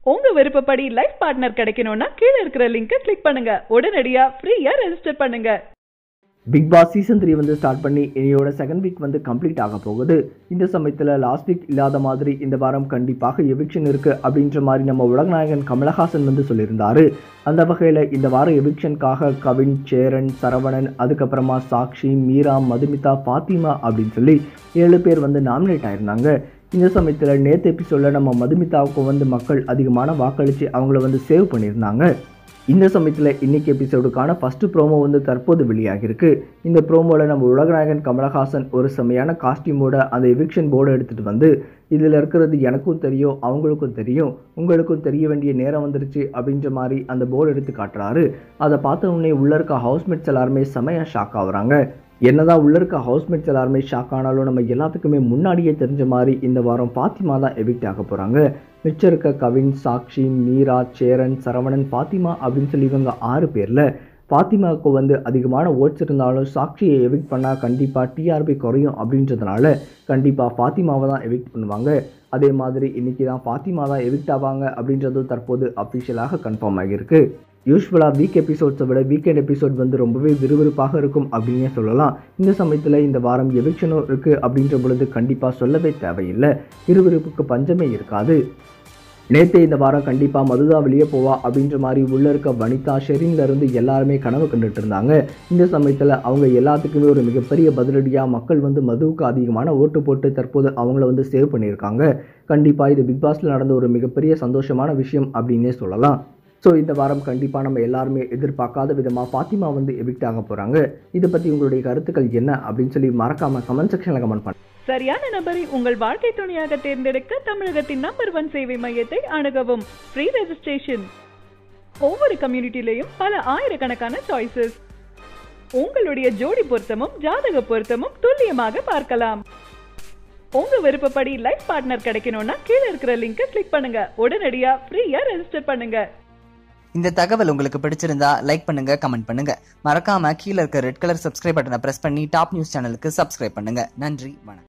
உங்க விருப்பப்படி life partner கிடைக்கணும்னா கீழே இருக்கிற லிங்கை கிளிக் பண்ணுங்க உடனடியா ஃப்ரீயா ரெஜிஸ்டர் பண்ணுங்க பிக் பாஸ் சீசன் த்ரீ வந்து ஸ்டார்ட் பண்ணி இனியோட செகண்ட் வீக் வந்து கம்ப்ளீட் ஆக போகுது இந்த சமயத்தில் லாஸ்ட் வீக் இல்லாத மாதிரி இந்த வாரம் கண்டிப்பாக எவிக்ஷன் இருக்குது அப்படின்ற மாதிரி நம்ம உலகநாயகன் கமலஹாசன் வந்து சொல்லியிருந்தாரு அந்த வகையில் இந்த வாரம் எவிக்ஷனுக்காக கவின் சேரன் சரவணன் அதுக்கப்புறமா சாக்ஷி மீரா மதுமிதா ஃபாத்திமா அப்படின்னு சொல்லி ஏழு பேர் வந்து நாமினேட் ஆயிருந்தாங்க இந்த சமயத்தில் நேற்று எபிசோடில் நம்ம மதுமிதாவுக்கு வந்து மக்கள் அதிகமான வாக்களித்து அவங்கள வந்து சேவ் பண்ணியிருந்தாங்க இந்த சமயத்தில் இன்னைக்கு எபிசோடுக்கான ஃபர்ஸ்ட் ப்ரோமோ வந்து தற்போது வெளியாகிருக்கு இந்த ப்ரோமோவில் நம்ம உலகநாயகன் கமலஹாசன் ஒரு செமையான காஸ்டியூமோட அந்த எவிக்ஷன் போர்டை எடுத்துகிட்டு வந்து இதில் இருக்கிறது எனக்கும் தெரியும் அவங்களுக்கும் தெரியும் உங்களுக்கும் தெரிய வேண்டிய நேரம் வந்துருச்சு அப்படின்ற மாதிரி அந்த போர்டு எடுத்து காட்டுறாரு அதை பார்த்த உடனே உள்ளே இருக்க ஹவுஸ்மேட்ஸ் எல்லாருமே செமையாக ஷாக் ஆகுறாங்க என்னதான் உள்ள இருக்க ஹவுஸ்மேட்ஸ் எல்லாருமே ஷாக் ஆனாலும் நம்ம எல்லாத்துக்குமே முன்னாடியே தெரிஞ்ச மாதிரி இந்த வாரம் ஃபாத்திமா தான் எவிக்ட் ஆக போகிறாங்க மிச்சம் இருக்க கவின் சாக்ஷி மீரா சேரன் சரவணன் ஃபாத்திமா அப்படின்னு சொல்லி இவங்க ஆறு பேரில் ஃபாத்திமாவுக்கு வந்து அதிகமான ஓட்ஸ் இருந்தாலும் சாக்ஷியை எவிக்ட் பண்ணால் கண்டிப்பாக டிஆர்பி குறையும் அப்படின்றதுனால கண்டிப்பாக ஃபாத்திமாவை தான் எவிக்ட் பண்ணுவாங்க அதே மாதிரி இன்றைக்கி தான் ஃபாத்திமா தான் எவிக்ட் ஆவாங்க அப்படின்றதும் தற்போது அஃபிஷியலாக கன்ஃபார்ம் ஆகியிருக்கு யூஸ்வலாக வீக் எபிசோட்ஸை விட வீக்கெண்ட் எபிசோட் வந்து ரொம்பவே விறுவிறுப்பாக இருக்கும் அப்படின்னே சொல்லலாம் இந்த சமயத்தில் இந்த வாரம் எவிக்ஷனும் இருக்குது அப்படின்ற பொழுது கண்டிப்பாக சொல்லவே தேவையில்லை விறுவிறுப்புக்கு பஞ்சமே இருக்காது நேற்று இந்த வாரம் கண்டிப்பாக மதுதா வெளியே போவா அப்படின்ற மாதிரி உள்ளே இருக்க வனிதா ஷெரின்ல இருந்து எல்லாருமே கனவு கண்டுட்டு இருந்தாங்க இந்த சமயத்தில் அவங்க எல்லாத்துக்குமே ஒரு மிகப்பெரிய பதிலடியாக மக்கள் வந்து மதுவுக்கு அதிகமான ஓட்டு போட்டு தற்போது அவங்கள வந்து சேவ் பண்ணியிருக்காங்க கண்டிப்பாக இது பிக் பாஸில் நடந்த ஒரு மிகப்பெரிய சந்தோஷமான விஷயம் அப்படின்னே சொல்லலாம் ஸோ இந்த வாரம் கண்டிப்பாக நம்ம எல்லாருமே எதிர்பார்க்காத விதமாக ஃபாத்திமா வந்து எவிக்ட் ஆக போகிறாங்க இதை பற்றி உங்களுடைய கருத்துக்கள் என்ன அப்படின்னு சொல்லி மறக்காமல் கமெண்ட் செக்ஷனில் கமெண்ட் பண்ணுங்க சரியான நபரை உங்கள் வாழ்க்கை துணையாக தேர்ந்தெடுக்க தமிழகத்தின் நம்பர் ஒன் சேவை மையத்தை அணுகவும் ஃப்ரீ ரெஜிஸ்ட்ரேஷன் ஒவ்வொரு கம்யூனிட்டிலையும் பல ஆயிரக்கணக்கான சாய்ஸஸ் உங்களுடைய ஜோடி பொருத்தமும் ஜாதக பொருத்தமும் துல்லியமாக பார்க்கலாம் உங்க விருப்பப்படி லைஃப் பார்ட்னர் கிடைக்கணும்னா கீழே இருக்கிற லிங்கை கிளிக் பண்ணுங்க உடனடியா ஃப்ரீயா ரெஜிஸ்டர் பண்ணுங்க இந்த தகவல் உங்களுக்கு பிடிச்சிருந்தா லைக் பண்ணுங்க கமெண்ட் பண்ணுங்க மறக்காம கீழே இருக்க ரெட் கலர் சப்ஸ்கிரைப் பட்டனை பிரஸ் பண்ணி டாப் நியூஸ் சேனலுக்கு சப்ஸ்கிரைப் பண்ணுங்க நன்றி வணக்கம்